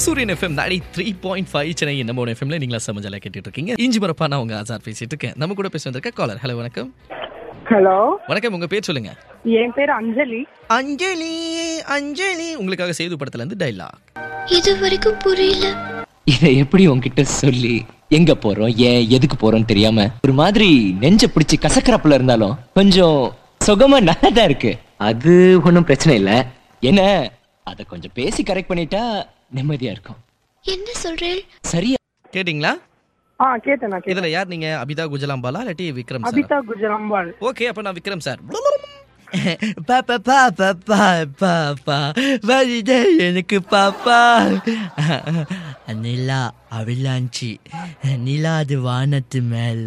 சூரியன் எஃப்எம் நாடி three point five Chennai நம்ம எஃப்எம்ல நீங்களா சமஜால கேட்டுட்டு இருக்கீங்க இஞ்சி மரப்பா நான் உங்க ஆசார் பேசிட்டு இருக்கேன் நம்ம கூட பேச வந்திருக்க காலர் ஹலோ வணக்கம் ஹலோ வணக்கம் உங்க பேர் சொல்லுங்க என் பேர் அஞ்சலி அஞ்சலி அஞ்சலி உங்களுக்காக செய்து படத்துல இருந்து டைலாக் இது வரைக்கும் புரியல இதை எப்படி உன்கிட்ட சொல்லி எங்க போறோம் ஏன் எதுக்கு போறோம் தெரியாம ஒரு மாதிரி நெஞ்ச பிடிச்சி கசக்கறப்புல இருந்தாலும் கொஞ்சம் சுகமா நல்லதா இருக்கு அது ஒண்ணும் பிரச்சனை இல்ல என்ன அத கொஞ்சம் பேசி கரெக்ட் பண்ணிட்டா நிம்மதியா இருக்கும் என்ன சொல்றேன் சரியா கேட்டிங்களா ஆ கேட்டேன் நான் கேட்டேன் இதுல யார் நீங்க அபிதா குஜலாம்பாலா இல்லாட்டி விக்ரம் சார் அபிதா குஜராம்பாள் ஓகே அப்ப நான் விக்ரம் சார் பாப்பா பாப்பா பாப்பா பா வருதே எனக்கு பாப்பா நிலா அவிலாஞ்சி நிலா அது வானத்து மேல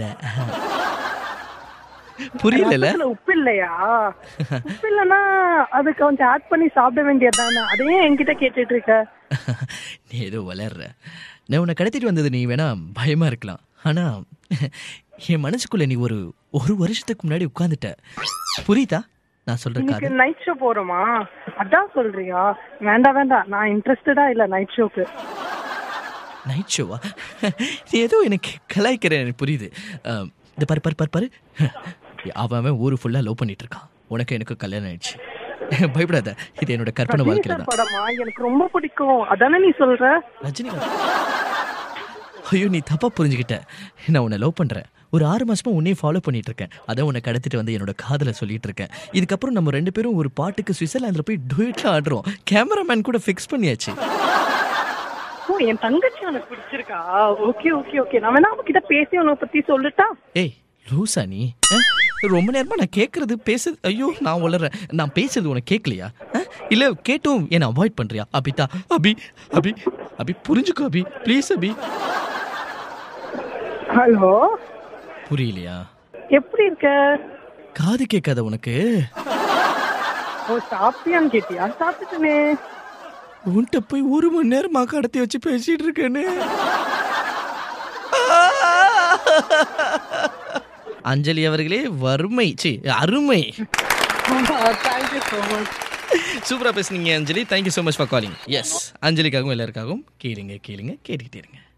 புரியல ரசத்துல உப்பு இல்லையா உப்பு இல்லைன்னா அது கொஞ்சம் ஆட் பண்ணி சாப்பிட வேண்டியதுதானே அதையே என்கிட்ட கேட்டுட்டு இருக்க நீ ஏதோ வளர்ற நான் உன்னை கடத்திட்டு வந்தது நீ வேணா பயமா இருக்கலாம் ஆனா என் மனசுக்குள்ள நீ ஒரு ஒரு வருஷத்துக்கு முன்னாடி உட்கார்ந்துட்ட புரியுதா நான் சொல்ற இன்னைக்கு காதல் நைட் ஷோ போறோமா அதான் சொல்றியா வேண்டாம் வேண்டாம் நான் இன்ட்ரெஸ்டடா இல்ல நைட் ஷோக்கு நைட் ஷோவா நீ ஏதோ எனக்கு கலாய்க்கிறேன் எனக்கு புரியுது அஹ், இந்த பாரு பாரு பாரு பாரு அவன் அவன் ஊரு ஃபுல்லா லவ் பண்ணிட்டு இருக்கான் உனக்கு எனக்கு கல்யாணம் ஆயிடுச்சு பயப்படாத இது என்னோட கற்பனை வாழ்க்கையில சார் தான் படமா எனக்கு ரொம்ப பிடிக்கும் அதானே நீ சொல்ற ரஜினிகாந்த் ஐயோ நீ தப்பா புரிஞ்சுக்கிட்ட நான் உன்னை லவ் பண்றேன் ஒரு ஆறு மாசமா உன்னையும் ஃபாலோ பண்ணிட்டு இருக்கேன் அதான் உன்னை கடத்திட்டு வந்து என்னோட காதலை சொல்லிட்டு இருக்கேன் இதுக்கப்புறம் நம்ம ரெண்டு பேரும் ஒரு பாட்டுக்கு சுவிட்சர்லாந்துல போய் டுயட்லாம் ஆடுறோம் கேமராமேன் கூட ஃபிக்ஸ் பண்ணியாச்சு ஓ என் தங்கச்சி உனக்கு பிடிச்சிருக்கா ஓகே ஓகே ஓகே நான் வேணா அவகிட்ட பேசி உன்னை பத்தி சொல்லட்டா ஏய் லூசா நீ ஆ? ரொம்ப நேரமா நான் கேட்கறது பேசுறது ஐயோ நான் வளர்றேன் நான் பேசுறது உனக்கு கேட்கலையா ஆ? இல்ல கேட்டும் என்ன அவாய்ட் பண்றியா அபிதா அபி அபி அபி புரிஞ்சுக்கோ அபி ப்ளீஸ் அபி ஹலோ புரியலையா எப்படி இருக்க காது கேட்காத உனக்கு ஓ சாப்பிட்டியான்னு கேட்டியா சாப்பிட்டுட்டேனே உன்கிட்ட போய் ஒரு மணி நேரமா கடத்தி வச்சு பேசிட்டு இருக்கேன்னு அஞ்சலி அவர்களே வறுமை சி அருமை தேங்க்யூ ஸோ மச் சூப்பரா பேசுனீங்க Anjali thank you so much for calling yes அஞ்சலிக்காகவும் எல்லாருக்காகவும் கேளுங்க கேளுங்க கேட்டுக்கிட்டே இருங்க